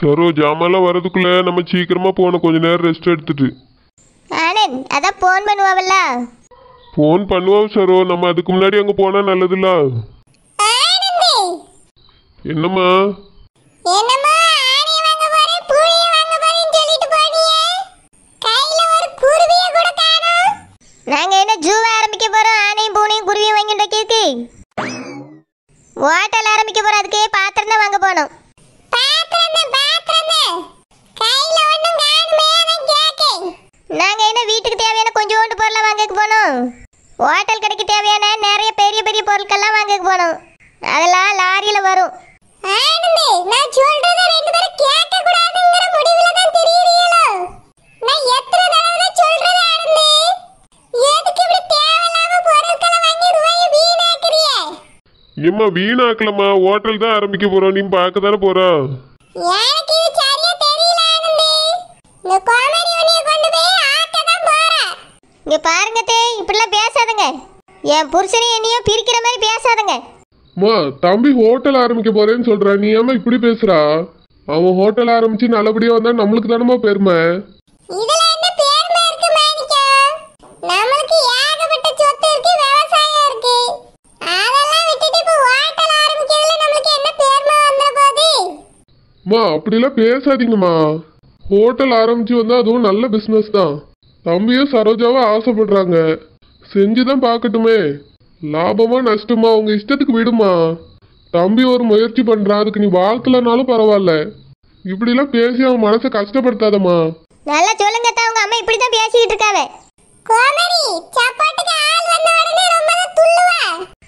சரோ ஜாமான்லாம் வரதுக்குள்ள நம்ம சீக்கிரமா போகணும் கொஞ்ச நேரம் ரெஸ்ட் எடுத்துட்டு ஆனந்த் அதான் ஃபோன் பண்ணுவாவல்ல ஃபோன் பண்ணுவோம் சரோ நம்ம அதுக்கு முன்னாடி அங்கே போனால் நல்லதுல்ல என்னம்மா என்னம்மா ஆணி வாங்க போறேன் பூரிய வாங்க போறேன்னு சொல்லிட்டு போனியே கையில ஒரு குருவிய கூட காணோம் நாங்க என்ன ஜூவ ஆரம்பிக்க போறோம் ஆணையும் பூனையும் குருவியும் வாங்கிட்டு வைக்கிறதுக்கு ஹோட்டல் ஆரம்பிக்க போறோம் அதுக்கு பாத்திரம் தான் வாங்க போனோம் பாத்திரம் பாத்திரம் கையில ஒண்ணும் காணுமே நான் கேக்கேன் நாங்க என்ன வீட்டுக்கு தேவையான கொஞ்சோண்டு பொருளை வாங்கக்கு போனோம் ஹோட்டல் கடைக்கு தேவையான நிறைய பெரிய பெரிய பொருட்கள்லாம் வாங்கக்கு போனோம் அதெல்லாம் லாரியில வரும் ஆனந்தி நான் சொல்றத ரெண்டு பேரும் கேட்க கூடாதுங்கற முடிவுல தான் தெரியறீங்களோ நான் எத்தனை தடவை சொல்றது ஆனந்தி எதுக்கு இப்படி தேவையில்லாம பொருட்களை வாங்கி ரூபாயை வீணாக்குறியே ஏம்மா வீணாக்கலம்மா ஹோட்டல் தான் ஆரம்பிக்க போகிறோம் நீ பார்க்க தானே போகிறோம் எனக்கு இது சரியா தெரியல ஆனந்தி இந்த கோமரி உன்னைய கொண்டு போய் ஆட்ட தான் போறா இங்க பாருங்க தே இப்படிலாம் பேசாதங்க என் புருஷனையும் என்னையும் பிரிக்கிற மாதிரி பேசாதங்க அம்மா தம்பி ஹோட்டல் ஆரம்பிக்க போறேன்னு சொல்றா நீ ஏம்மா இப்படி பேசுறா அவன் ஹோட்டல் ஆரம்பிச்சு நல்லபடியா வந்தா நம்மளுக்கு தானமா பெருமை இதுல என்ன பேர்மை இருக்கு மாணிக்கம் நம்மளுக்கு ஏகப்பட்ட சொத்து இருக்கு விவசாயம் இருக்கு அதெல்லாம் விட்டுட்டு இப்போ ஹோட்டல் ஆரம்பிக்கிறதுல நம்மளுக்கு என்ன பேர்மை வந்துட போகுது அம்மா அப்படிலாம் பேசாதீங்கம்மா ஹோட்டல் ஆரம்பிச்சு வந்தா அதுவும் நல்ல பிஸ்னஸ் தான் தம்பியும் சரோஜாவும் ஆசைப்படுறாங்க செஞ்சு தான் பார்க்கட்டுமே லாபமா நஷ்டமா உங்க இஷ்டத்துக்கு விடுமா தம்பி ஒரு முயற்சி பண்றான் அதுக்கு நீ வாழ்த்தலனாலும் பரவாயில்ல இப்படிலாம் பேசி அவன் மனசை கஷ்டப்படுத்தாதம்மா நல்லா சொல்லுங்க அத்தா உங்க அம்மா இப்படி தான் பேசிக்கிட்டு இருக்காவ கோமரி சாப்பாட்டுக்கு ஆள் வந்த உடனே ரொம்ப துள்ளுவா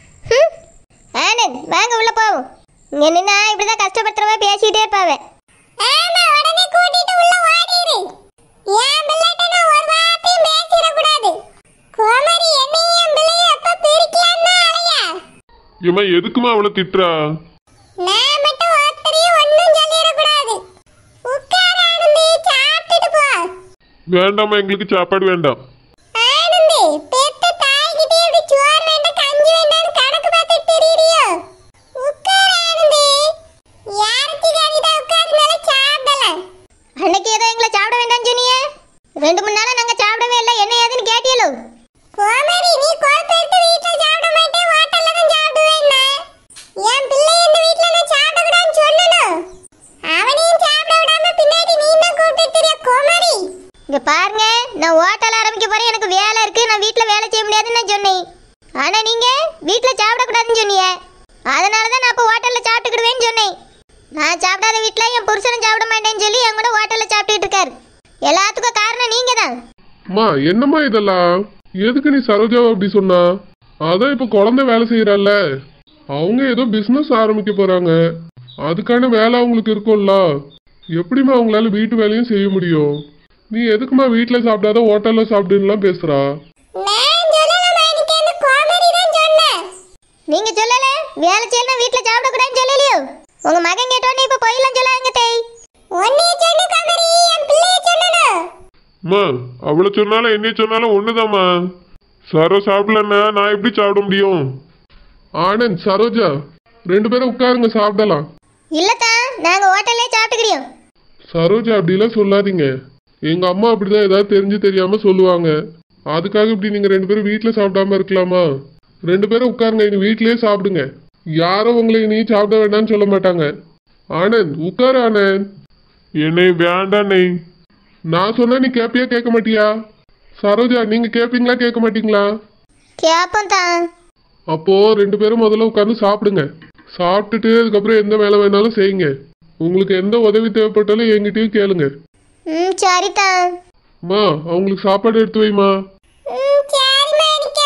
ஆனந்த் வாங்க உள்ள போவோம் இங்க நின்னா இப்படி தான் கஷ்டப்படுத்துறவ பேசிட்டே இருப்பாவ ஆமா உடனே கூட்டிட்டு உள்ள ஓடிரு என் பிள்ளைட்ட நான் ஒரு வார்த்தையும் பேசிட கூடாது கோமரி என்னையும் என் பிள்ளையும் எப்ப பிரிக்கலாம்னு அலையா ஏம்மா எதுக்குமா அவளை திட்டுறா நான் மட்டும் ஒருத்தரையும் ஒண்ணும் சொல்லிடக்கூடாது உட்கார ஆனந்தி சாப்பிட்டுட்டு போ வேண்டாம்மா எங்களுக்கு சாப்பாடு வேண்டாம் ஆனந்தி பெத்த தாய்கிட்டே இப்படி சோறு வேண்டாம் கஞ்சி வேண்டாம்னு கணக்கு பார்த்துட்டு திரியிறியோ உட்கார ஆனந்தி யாருக்கு கறிதா உட்கார்ந்தால சாப்பிடலாம் அன்னைக்கு ஏதோ எங்களை சாப்பிட வேண்டாம்னு சொன்னியே ரெண்டு மூணு நாளா நாங்க சாப்பிடவே இல்லை என்ன ஏதுன்னு கேட்டியலோ கோமரி நீ குழப்பம் எடுத்து வீட்டுல சாப்பிட மாட்டேன் ஹோட்டல்ல தான் சாப்பிடுவேன்னா என் பிள்ளை இந்த வீட்டுல நான் சாப்பிடக்கூடாதுன்னு சொல்லணும் அவனையும் சாப்பிட விடாம பின்னாடி நீ தான் கூப்பிட்டு தெரிய கோமரி இங்க பாருங்க நான் ஹோட்டல் ஆரம்பிக்க போறேன் எனக்கு வேலை இருக்கு நான் வீட்ல வேலை செய்ய முடியாதுன்னு நான் சொன்னேன் ஆனா நீங்க வீட்ல சாப்பிட கூடாதுன்னு சொன்னீங்க அதனால தான் நான் இப்போ ஹோட்டல்ல சாப்பிட்டுக்கிடுவேன்னு சொன்னேன் நான் சாப்பிடாத வீட்ல என் புருஷனும் சாப்பிட மாட்டேன்னு சொல்லி என் கூட ஹோட்டல்ல சாப்பிட்டுட்டு இருக்காரு எல்லாத்துக்கும் காரணம் நீங்க தான் அம்மா என்னம்மா இதெல்லாம் எதுக்கு நீ சரோஜாவை அப்படி சொன்னா அதான் இப்போ குழந்தை வேலை செய்யறாள்ல அவங்க ஏதோ பிஸ்னஸ் ஆரம்பிக்க போறாங்க அதுக்கான வேலை அவங்களுக்கு இருக்கும்ல எப்படிம்மா அவங்களால வீட்டு வேலையும் செய்ய முடியும் நீ எதுக்குமா வீட்டில் சாப்பிடாத ஹோட்டலில் சாப்பிடுன்னுலாம் பேசுறா நீங்க சொல்லல வேலை செய்யணும் வீட்ல சாப்பிட கூடாதுன்னு சொல்லலையோ உங்க மகன் கேட்டோன்னே இப்ப போயிலாம் சொல்லாங்க தேய் ஒன்னே சொல்லு கமரி என் பிள்ளைய சொல்லணும் அம்மா அவளை சொன்னாலும் என்னைய சொன்னாலும் ஒண்ணுதாம்மா சரோ சாப்பிடலன்னா நான் எப்படி சாப்பிட முடியும் ஆனந்த் சரோஜா ரெண்டு பேரும் உட்காருங்க சாப்பிடலாம் இல்லத்தா நாங்க ஹோட்டல்லே சாப்பிட்டுக்கிறோம் சரோஜா அப்படிலாம் சொல்லாதீங்க எங்க அம்மா அப்படிதான் ஏதாவது தெரிஞ்சு தெரியாம சொல்லுவாங்க அதுக்காக இப்படி நீங்க ரெண்டு பேரும் வீட்ல சாப்பிடாம இருக்கலாமா ரெண்டு பேரும் உட்காருங்க இனி வீட்லயே சாப்பிடுங்க யாரும் உங்களை இனி சாப்பிட வேண்டாம்னு சொல்ல மாட்டாங்க ஆனந்த் உட்காரு ஆனந்த் என்னை வேண்டாம் நெய் நான் சொன்னா நீ கேப்பியா கேட்க மாட்டியா சரோஜா நீங்க கேப்பீங்களா கேட்க மாட்டீங்களா கேப்போம் தான் அப்போ ரெண்டு பேரும் முதல்ல உட்காந்து சாப்பிடுங்க சாப்பிட்டுட்டு அதுக்கப்புறம் எந்த வேலை வேணாலும் செய்யுங்க உங்களுக்கு எந்த உதவி தேவைப்பட்டாலும் என்கிட்டயும் கேளுங்க ம் சரிதா அம்மா அவங்களுக்கு சாப்பாடு எடுத்து வைமா ம் சரி மாணிக்கா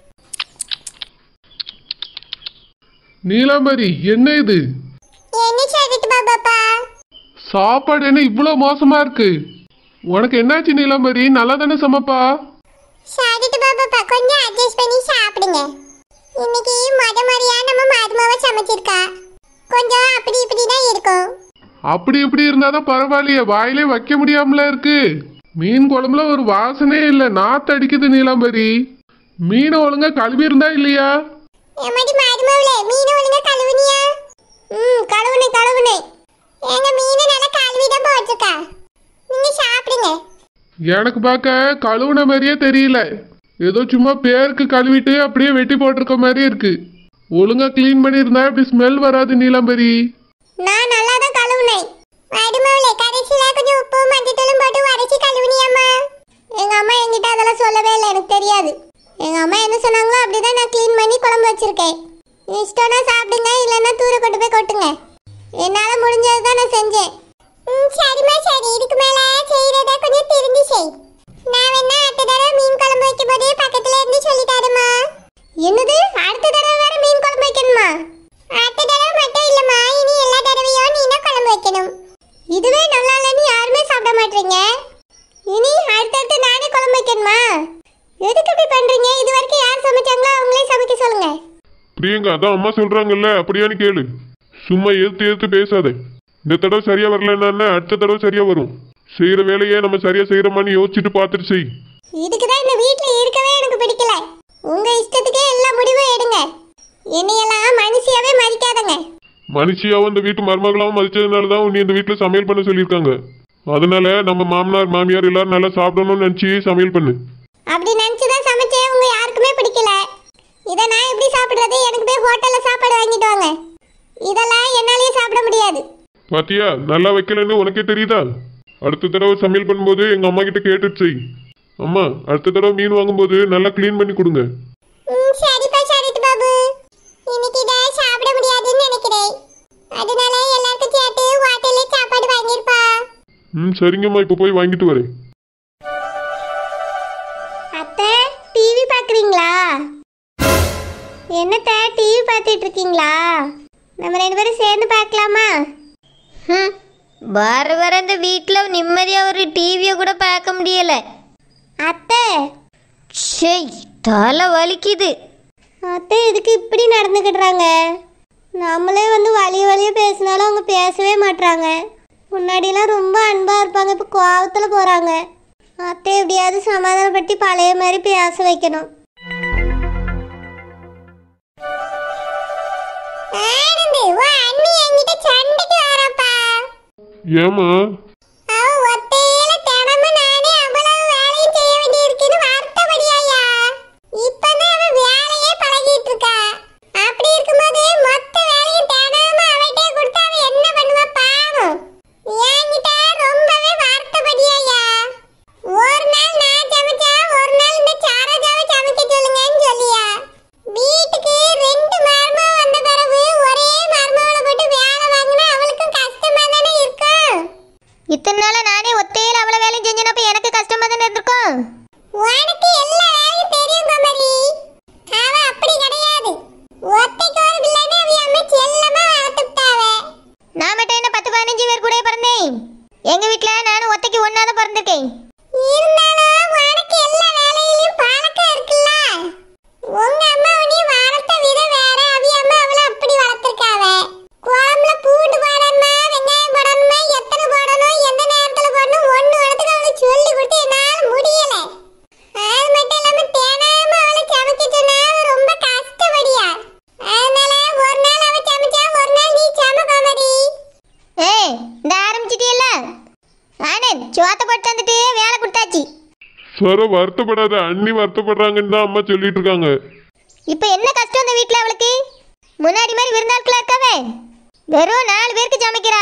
நீலாம்பரி என்ன இது என்ன சொல்லிட்டு பாப்பாப்பா சாப்பாடு என்ன இவ்வளோ மோசமா இருக்கு உனக்கு என்னாச்சு நீலாம்பரி நல்லா தானே சமைப்பா சாதிட்டு பாப்பாப்பா கொஞ்சம் அட்ஜஸ்ட் பண்ணி சாப்பிடுங்க இன்னைக்கு முத முறையா நம்ம மருமவ சமைச்சிருக்கா கொஞ்சம் அப்படி இப்படி தான் இருக்கும் அப்படி இப்படி இருந்தாதான் பரவாயில்லையே வாயிலே வைக்க முடியாமல இருக்கு மீன் குழம்புல ஒரு வாசனையே இல்லை நாத்து அடிக்குது நீலாம்பரி மீனை ஒழுங்கா கழுவி இருந்தா இல்லையா எம்மாடி மருமவளே மீன் ஒழுங்கா கழுவுனியா ம் கழுவுனே கழுவுனே எங்க மீன் நல்லா கழுவி எனக்கு பார்க்க கழுவுன மாதிரியே தெரியல ஏதோ சும்மா பேருக்கு கழுவிட்டு அப்படியே வெட்டி போட்டிருக்க மாதிரி இருக்கு ஒழுங்கா க்ளீன் பண்ணியிருந்தா இப்படி ஸ்மெல் வராது நீலாம்பரி நான் நல்லா தான் கழுவுனேன் மருமவளே கடைசியில கொஞ்சம் உப்பு மஞ்சத்தூளும் போட்டு உரைச்சி கழுவுனியாம்மா எங்க அம்மா என்கிட்ட அதெல்லாம் சொல்லவே இல்லை எனக்கு தெரியாது எங்க அம்மா என்ன சொன்னாங்களோ அப்படிதான் நான் க்ளீன் பண்ணி குழம்பு வச்சிருக்கேன் இஷ்டம்னா சாப்பிடுங்க இல்லைன்னா தூர கொண்டு போய் கொட்டுங்க என்னால முடிஞ்சது தான் நான் செஞ்சேன் ம் சரிம்மா சரி இதுக்கு மேல செய்யறத கொஞ்சம் திருந்தி செய் நான் வேணா அடுத்த தடவை மீன் குழம்பு வைக்கும் போது பக்கத்துல இருந்து சொல்லி தருமா என்னது அடுத்த தடவை வேற மீன் குழம்பு வைக்கணுமா அடுத்த தடவை மட்டும் இல்லம்மா இனி எல்லா தடவையும் நீ தான் குழம்பு வைக்கணும் இதுவே நல்லா இல்லைன்னு யாருமே சாப்பிட மாட்டீங்க இனி அடுத்தடுத்து நானே குழம்பு வைக்கணுமா எதுக்கு இப்படி பண்றீங்க இது வரைக்கும் யார் சமைச்சாங்களோ அவங்களே சமைக்க சொல்லுங்க பிரியங்கா அதான் அம்மா சொல்றாங்கல்ல அப்படியான்னு கேளு சும்மா எதிர்த்து எதிர்த்து பேசாத இந்த தடவை சரியா வரலன்னா அடுத்த தடவை சரியா வரும் செய்யற வேலையை நம்ம சரியா செய்யறோமான்னு யோசிச்சுட்டு பார்த்துட்டு செய் இதுக்கு தான் இந்த வீட்டில் இருக்கவே எனக்கு பிடிக்கல உங்க இஷ்டத்துக்கே எல்லா முடிவும் எடுங்க என்னையெல்லாம் மனுஷியாவே மதிக்காதங்க மனுஷியாவும் இந்த வீட்டு மருமகளாவும் மதிச்சதுனால தான் உன்னை இந்த வீட்டில் சமையல் பண்ண சொல்லியிருக்காங்க அதனால நம்ம மாமனார் மாமியார் எல்லாரும் நல்லா சாப்பிடணும்னு நினச்சி சமையல் பண்ணு அப்படி நினச்சிதான் சமைச்சேன் உங்க யாருக்குமே பிடிக்கல இதை நான் எப்படி சாப்பிடுறது எனக்கு போய் ஹோட்டல்ல சாப்பாடு வாங்கிட்டு வாங்க இதெல்லாம் என்னாலயே சாப்பிட முடியாது பாத்தியா நல்லா வைக்கலன்னு உனக்கே தெரியுதா அடுத்த தடவை சமையல் பண்ணும்போது எங்க அம்மா கிட்ட கேட்டுட்டு செய் அம்மா அடுத்த தடவை மீன் வாங்கும்போது நல்லா க்ளீன் பண்ணி கொடுங்க ம் சரிப்பா சரித்து பாபு இன்னைக்கு இதை சாப்பிட முடியாதுன்னு நினைக்கிறேன் அதனால எல்லாருக்கும் சேர்த்து ஹோட்டல்ல சாப்பாடு வாங்கிருப்பா ம் சரிங்கம்மா இப்போ போய் வாங்கிட்டு வரேன் அத்தை டிவி பார்க்குறீங்களா என்னத்த டிவி பார்த்துட்டு இருக்கீங்களா நம்ம ரெண்டு பேரும் சேர்ந்து பார்க்கலாமா ஹம், வர வர இந்த வீட்டில் நிம்மதியாக ஒரு டிவியை கூட பார்க்க முடியல அத்தை ஷே தலை வலிக்குது அத்தை இதுக்கு இப்படி நடந்துக்கிடுறாங்க நம்மளே வந்து வழிய வழிய பேசினாலும் அவங்க பேசவே மாட்றாங்க முன்னாடிலாம் ரொம்ப அன்பாக இருப்பாங்க இப்போ கோவத்தில் போகிறாங்க அத்தை எப்படியாவது சமாதானப்படுத்தி பழைய மாதிரி பேச வைக்கணும் ஏமா வீட்டுக்கு ரெண்டு மருமக வந்த பிறகு ஒரே மருமகளை போட்டு வேலை வாங்கினா அவளுக்கும் கஷ்டமா தானே இருக்கும் இத்தனை நாளா நானே ஒத்தையில் அவ்வளோ வேலையும் செஞ்சேனப்ப எனக்கு கஷ்டமாக தானே இருந்திருக்கும் உனக்கு எல்லா வேலையும் தெரியும் குமரி அவ அப்படி கிடையாது ஒத்தைக்கு ஒரு பிள்ளைன்னு அவ அம்மா செல்லமா வளர்த்துட்டாவ நான் மட்டும் என்ன பத்து பதினஞ்சு பேர் கூட பிறந்தேன் எங்கள் வீட்டில் நானும் ஒத்தைக்கு ஒன்றா தான் பிறந்திருக்கேன் இருந்தாலும் உனக்கு எல்லா வேலையிலும் பழக்கம் இருக்குல்ல உங்க அம்மா உன்னை வளர்த்த விதம் வேற அவி அம்மா அவளை அப்படி வளர்த்துருக்காவ குழம்புல பூண்டு போடணுமா வெங்காயம் போடணுமா எத்தனை போடணும் எந்த நேரத்துல போடணும் ஒண்ணு ஒன்றுக்கு அவளுக்கு சொல்லி கொடுத்து என்னால முடியல அது மட்டும் இல்லாம தேனாம அவளை சமைக்க சொன்னா அவ ரொம்ப கஷ்டப்படியா அதனால ஒரு நாள் அவ சமைச்சா ஒரு நாள் நீ சமைக்கோமடி ஏய் இந்த ஆரம்பிச்சிட்டியல்ல ஆனந்த் சோத்தை போட்டு தந்துட்டு வேலை கொடுத்தாச்சு சரோ வருத்தப்படாத அண்ணி வருத்தப்படுறாங்கன்னு தான் அம்மா சொல்லிட்டு இருக்காங்க இப்போ என்ன கஷ்டம் இந்த வீட்டில் அவளுக்கு முன்னாடி மாதிரி விருந்தாட்களா இருக்காவே வெறும் நாலு பேருக்கு சமைக்கிறா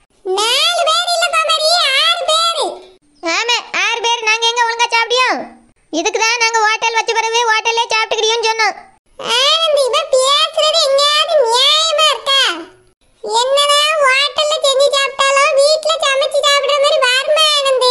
நாலு பேர் இல்ல குமரி ஆறு பேரு ஆமா ஆறு பேர் நாங்க எங்க ஒழுங்கா சாப்பிடியோம் இதுக்கு தான் நாங்க ஹோட்டல் வச்ச பிறகு ஹோட்டல்லே சாப்பிட்டுக்கிறியோன்னு சொன்னோம் ஆனந்த் இவன் பேசுறது எங்கேயாவது நியாயமா இருக்கா என்னதான் ஹோட்டல்ல செஞ்சு சாப்பிட்டாலும் வீட்ல சமைச்சு சாப்பிடுற மாதிரி வருமா ஆனந்த்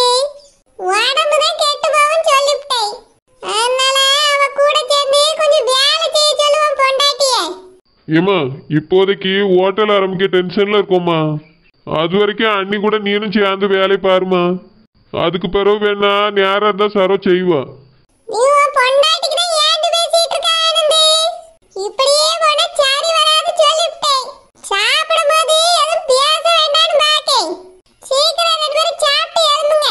உடம்பு தான் கெட்டு போகும் சொல்லிவிட்டேன் அதனால அவ கூட சேர்ந்து கொஞ்சம் வேலை செய்ய சொல்லுவோம் பொண்டாட்டிய ஏமா இப்போதைக்கு ஹோட்டல் ஆரம்பிக்க டென்ஷன்ல இருக்கோம்மா அது வரைக்கும் அண்ணி கூட நீனும் சேர்ந்து வேலை பாருமா அதுக்கு பிறகு வேணா நேரம் இருந்தா சரோ செய்வா நீ உன் பொண்டாட்டிக்கு தான் ஏண்டு பேசிட்டு இருக்க ஆனந்த் இப்படியே போனா சாரி வராது சொல்லிவிட்டேன் சாப்பிடும்போது எதுவும் பேச வேண்டாம்னு பாக்கேன் சீக்கிரம் ரெண்டு பேரும் சாப்பிட்டு எழுந்துங்க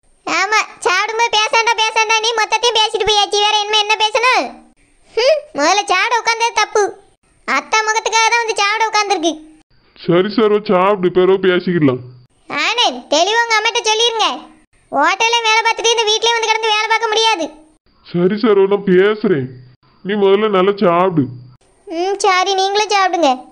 ஆமா சாப்பிடும்போது பேசாண்டா பேசாண்டா நீ மொத்தத்தையும் பேசிட்டு போயாச்சு வேற என்ன என்ன பேசணும் ஹம், முதல்ல சாப்பிட உட்காந்தது தப்பு அத்தா முகத்துக்காக தான் வந்து சாப்பிட உட்காந்துருக்கு சரி சரோ சாப்பிடு பிறகு பேசிக்கலாம் ஆனந்த் தெளிவா உங்க அம்மிட்ட சொல்லிருங்க ஹோட்டல்ல வேலை பார்த்துட்டு இந்த வீட்லயே வந்து கிடந்து வேலை பார்க்க முடியாது சரி சரோ நான் பேசுறேன் நீ முதல்ல நல்லா சாப்பிடு ம் சரி நீங்களும் சாப்பிடுங்க